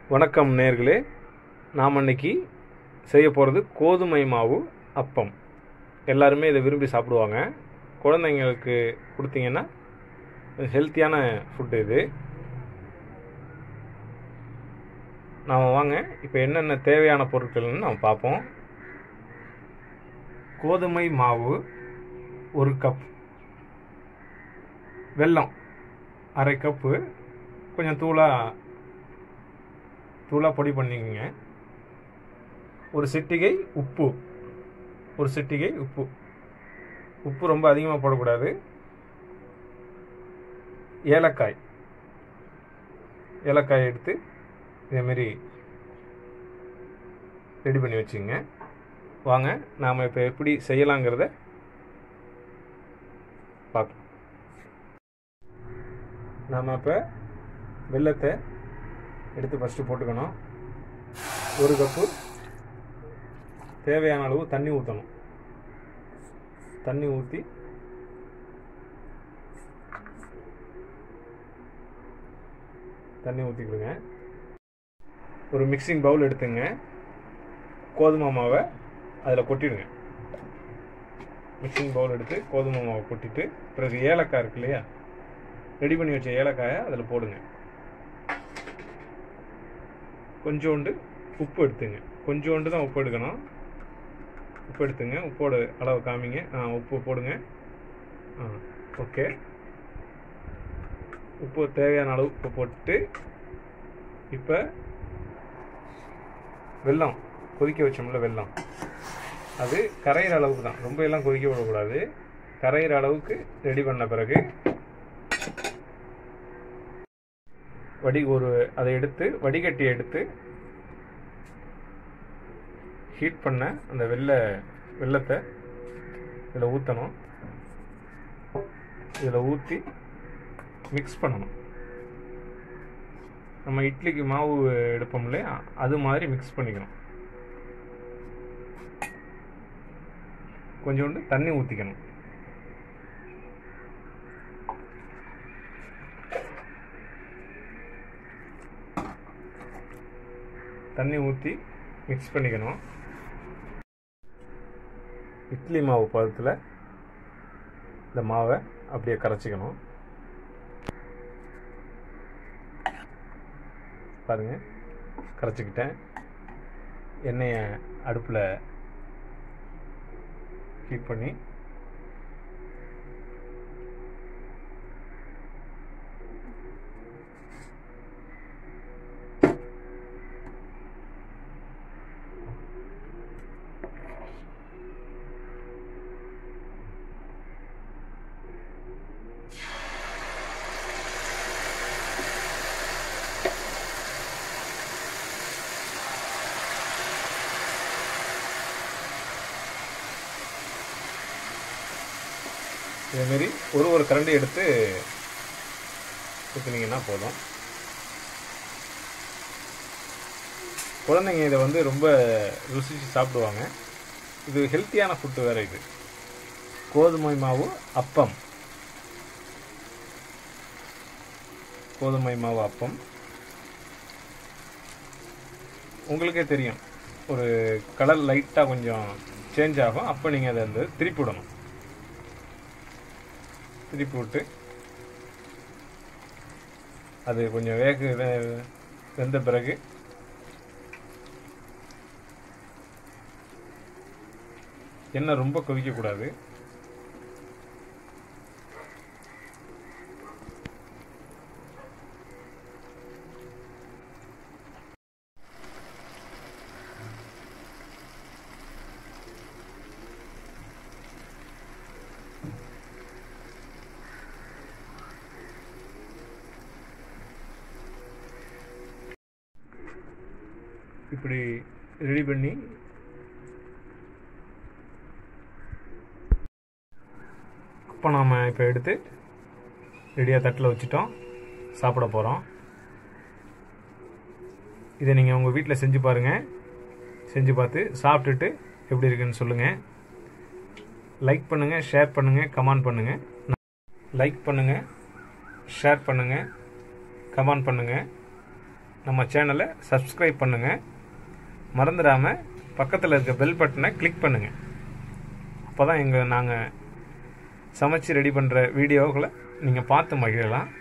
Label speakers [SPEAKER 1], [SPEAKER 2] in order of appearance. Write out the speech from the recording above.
[SPEAKER 1] வணக்கம் நேர்களே நாம் அன்னைக்கு செய்ய போகிறது கோதுமை மாவு அப்பம் எல்லாருமே இதை விரும்பி சாப்பிடுவாங்க குழந்தைங்களுக்கு கொடுத்தீங்கன்னா ஹெல்த்தியான ஃபுட்டு இது நாம் வாங்க இப்போ என்னென்ன தேவையான பொருட்கள்னு நாம் பார்ப்போம் கோதுமை மாவு ஒரு கப் வெல்லம் அரை கப்பு கொஞ்சம் தூளாக தூளாக பொடி பண்ணிக்கோங்க ஒரு சிட்டிகை உப்பு ஒரு சிட்டிகை உப்பு உப்பு ரொம்ப அதிகமாக போடக்கூடாது ஏலக்காய் ஏலக்காய் எடுத்து இதேமாரி ரெடி பண்ணி வச்சுங்க வாங்க நாம் இப்போ எப்படி செய்யலாங்கிறத பார்க்கலாம் நாம் இப்போ வெள்ளத்தை எடுத்து ஃபஸ்ட்டு போட்டுக்கணும் ஒரு கப்பு தேவையான அளவு தண்ணி ஊற்றணும் தண்ணி ஊற்றி தண்ணி ஊற்றிக்கிடுங்க ஒரு மிக்சிங் பவுல் எடுத்துங்க கோதுமை மாவை அதில் கொட்டிடுங்க மிக்சிங் பவுல் எடுத்து கோதுமை மாவை கொட்டிட்டு பிறகு ஏலக்காய் இருக்கு இல்லையா ரெடி பண்ணி வச்ச ஏலக்காயை அதில் போடுங்க கொஞ்சோண்டு உப்பு எடுத்துங்க கொஞ்சோண்டு தான் உப்பு எடுக்கணும் உப்பு எடுத்துங்க உப்போட அளவு காமிங்க ஆ உப்பு போடுங்க ஆ ஓகே உப்பு தேவையான அளவு உப்பு போட்டு இப்போ வெல்லம் கொதிக்க வச்சோம்ல வெல்லம் அது கரையிற அளவுக்கு தான் ரொம்ப எல்லாம் கொதிக்க விடக்கூடாது கரையிற அளவுக்கு ரெடி பண்ண பிறகு வடி ஒரு அதை எடுத்து வடிகட்டி எடுத்து ஹீட் பண்ண அந்த வெள்ளை வெள்ளத்தை இதில் ஊற்றணும் இதில் ஊற்றி மிக்ஸ் பண்ணணும் நம்ம இட்லிக்கு மாவு எடுப்போம் இல்லையா அது மாதிரி மிக்ஸ் பண்ணிக்கணும் கொஞ்சோண்டு தண்ணி ஊற்றிக்கணும் தண்ணி ஊற்றி மிக்ஸ் பண்ணிக்கணும் இட்லி மாவு பதத்தில் இந்த மாவை அப்படியே கரைச்சிக்கணும் பாருங்க கரைச்சிக்கிட்டேன் எண்ணெயை அடுப்பில் ஹீட் பண்ணி இதேமாரி ஒரு ஒரு கரண்டி எடுத்து ஊற்றுனீங்கன்னா போதும் குழந்தைங்க இதை வந்து ரொம்ப ருசிச்சு சாப்பிடுவாங்க இது ஹெல்த்தியான ஃபுட்டு வேறு இது கோதுமை மாவு அப்பம் கோதுமை மாவு அப்பம் உங்களுக்கே தெரியும் ஒரு கலர் லைட்டாக கொஞ்சம் சேஞ்ச் ஆகும் அப்போ நீங்கள் அதை வந்து திருப்பி விடணும் திருப்பி விட்டு அது கொஞ்சம் வேக வெந்த பிறகு எண்ணெய் ரொம்ப கொதிக்கக்கூடாது இப்படி ரெடி பண்ணி இப்போ நாம் இப்போ எடுத்து ரெடியாக தட்டில் வச்சுட்டோம் சாப்பிட போகிறோம் இதை நீங்கள் உங்கள் வீட்டில் செஞ்சு பாருங்கள் செஞ்சு பார்த்து சாப்பிட்டுட்டு எப்படி இருக்குன்னு சொல்லுங்கள் லைக் பண்ணுங்கள் ஷேர் பண்ணுங்கள் கமெண்ட் பண்ணுங்கள் லைக் பண்ணுங்கள் ஷேர் பண்ணுங்கள் கமெண்ட் பண்ணுங்கள் நம்ம சேனலை சப்ஸ்கிரைப் பண்ணுங்கள் மறந்துடாமல் பக்கத்தில் இருக்க பெல் பட்டனை கிளிக் பண்ணுங்கள் அப்போ தான் எங்கள் நாங்கள் சமைச்சு ரெடி பண்ணுற வீடியோக்களை நீங்கள் பார்த்து மகிழலாம்